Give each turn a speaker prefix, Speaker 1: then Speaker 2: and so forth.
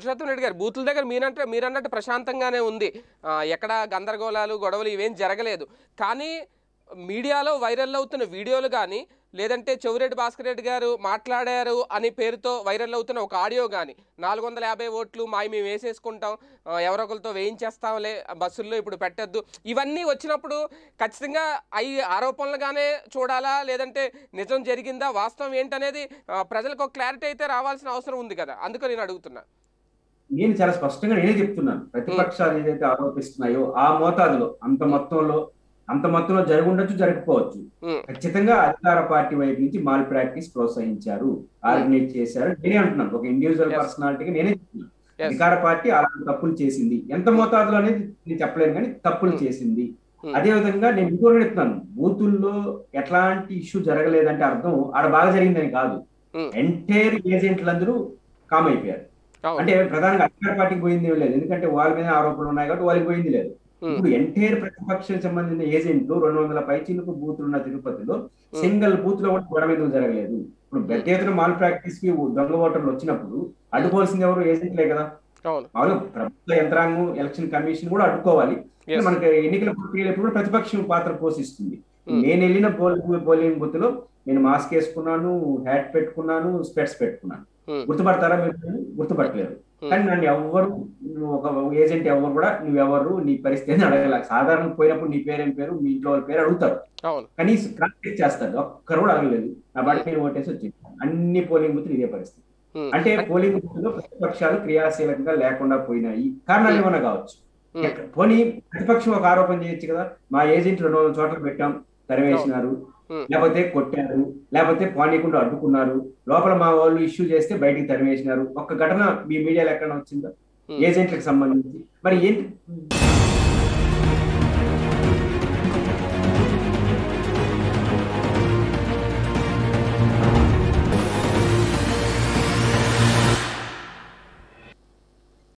Speaker 1: పురుషోత్తం రెడ్డి గారు బూతుల దగ్గర మీరంటే మీరన్నట్టు ప్రశాంతంగానే ఉంది ఆ, ఎక్కడ గందరగోళాలు గొడవలు ఇవేం జరగలేదు కానీ మీడియాలో వైరల్ అవుతున్న వీడియోలు కానీ లేదంటే చెవిరెడ్డి భాస్కర్ రెడ్డి గారు మాట్లాడారు అని పేరుతో వైరల్ అవుతున్న ఒక ఆడియో కానీ నాలుగు వందల యాభై ఓట్లు మావి మేము వేసేసుకుంటాం ఆ, ఎవరో ఒకరితో వేయించేస్తాంలే బస్సుల్లో ఇప్పుడు పెట్టద్దు ఇవన్నీ వచ్చినప్పుడు ఖచ్చితంగా అవి ఆరోపణలుగానే చూడాలా లేదంటే నిజం జరిగిందా వాస్తవం ఏంటనేది ఆ, ప్రజలకు ఒక క్లారిటీ అయితే రావాల్సిన అవసరం ఉంది కదా అందుకని నేను అడుగుతున్నా
Speaker 2: నేను చాలా స్పష్టంగా నేనే చెప్తున్నాను ప్రతిపక్షాలు ఏదైతే ఆరోపిస్తున్నాయో ఆ మోతాదులో అంత మొత్తంలో అంత మొత్తంలో జరిగి ఉండొచ్చు జరగకపోవచ్చు
Speaker 1: ఉమ్,
Speaker 2: ఖచ్చితంగా అధికార పార్టీ వైపు నుంచి మాల్ ప్రాక్టీస్ ప్రోత్సహించారు ఆర్గనైజ్ చేశారు నేనే అంటున్నాను ఒక ఇండివిజువల్
Speaker 1: Yes.
Speaker 2: పర్సనాలిటీగా నేనే చెప్తున్నాను
Speaker 1: Yes.
Speaker 2: అధికార పార్టీ అలాంటి తప్పులు చేసింది ఎంత మోతాదులో అనేది నేను చెప్పలేను కానీ తప్పులు
Speaker 1: Hmm.
Speaker 2: చేసింది
Speaker 1: Hmm.
Speaker 2: అదే విధంగా నేను ఇంకోటి చెప్తున్నాను బూతుల్లో ఎట్లాంటి ఇష్యూ జరగలేదంటే అర్థం ఆడ బాగా జరిగిందని కాదు
Speaker 1: Hmm.
Speaker 2: ఎంటైర్ ఏజెంట్లందరూ కామ్ అయిపోయారు
Speaker 1: అవును
Speaker 2: అంటే ప్రధానంగా అధికార పార్టీకి పోయింది ఏమీ లేదు ఎందుకంటే వాళ్ళ మీద ఆరోపణలు ఉన్నాయి కాబట్టి వాళ్ళకి పోయింది లేదు
Speaker 1: ఉమ్,
Speaker 2: ఇప్పుడు ఎంటైర్ ప్రతిపక్షానికి సంబంధించిన ఏజెంట్లు రెండు వందల పైచీలకు బూతులు ఉన్న తిరుపతిలో సింగిల్ బూత్ లో కూడా గొడవ ఎందుకు జరగలేదు ఇప్పుడు పెద్ద ఎత్తున మాల్ ప్రాక్టీస్ కి దొంగ ఓటర్లు వచ్చినప్పుడు అడ్డుకోవాల్సింది ఎవరు ఏజెంట్లే కదా
Speaker 1: అవును
Speaker 2: మామూలుగా ప్రభుత్వ యంత్రాంగం ఎలక్షన్ కమిషన్ కూడా అడ్డుకోవాలి
Speaker 1: Yes.
Speaker 2: మనకి ఎన్నికల ప్రక్రియలో ఎప్పుడు కూడా ప్రతిపక్షం పాత్ర పోషిస్తుంది
Speaker 1: Hmm.
Speaker 2: నేను వెళ్ళిన పోలింగ్ పోలింగ్ బూత్ లో నేను మాస్క్ వేసుకున్నాను హ్యాట్ పెట్టుకున్నాను స్పెట్స్ పెట్టుకున్నాను
Speaker 1: Hmm.
Speaker 2: గుర్తుపడతారా మీరు గుర్తుపట్టలేరు
Speaker 1: Hmm.
Speaker 2: కానీ నన్ను ఎవ్వరు నువ్వు ఒక ఏజెంట్ ఎవరు కూడా నువ్వెవరు నీ పరిస్థితి అని అడగల సాధారణ పోయినప్పుడు నీ పేరేం పేరు మీ ఇంట్లో వాళ్ళ పేరు అడుగుతారు
Speaker 1: అవును
Speaker 2: కనీసం ప్రాక్టీస్ చేస్తారు ఒక్కరు కూడా అడగలేదు నా బట్టి నేను ఓటేసి వచ్చి అన్ని పోలింగ్ బూత్లు ఇదే పరిస్థితి
Speaker 1: ఉమ్,
Speaker 2: అంటే పోలింగ్ బూత్ లో ప్రతిపక్షాలు క్రియాశీలకంగా లేకుండా పోయినాయి కారణాలు ఏమైనా కావచ్చు
Speaker 1: ఉమ్,
Speaker 2: ఎక్క- పోనీ ప్రతిపక్షం ఒక ఆరోపణ చేయొచ్చు కదా మా ఏజెంట్ రెండు వందల చోట్ల పెట్టాం తరివేసినారు
Speaker 1: ఉమ్.
Speaker 2: లేకపోతే కొట్టారు లేకపోతే పానీకుండా అడ్డుకున్నారు లోపల మా వాళ్ళు ఇష్యూ చేస్తే బయటికి తరివేసినారు ఒక్క ఘటన మీ మీడియాలో ఎక్కడ వచ్చిందా
Speaker 1: ఉమ్.
Speaker 2: ఏజెంట్లకు సంబంధించి మరి ఏంటి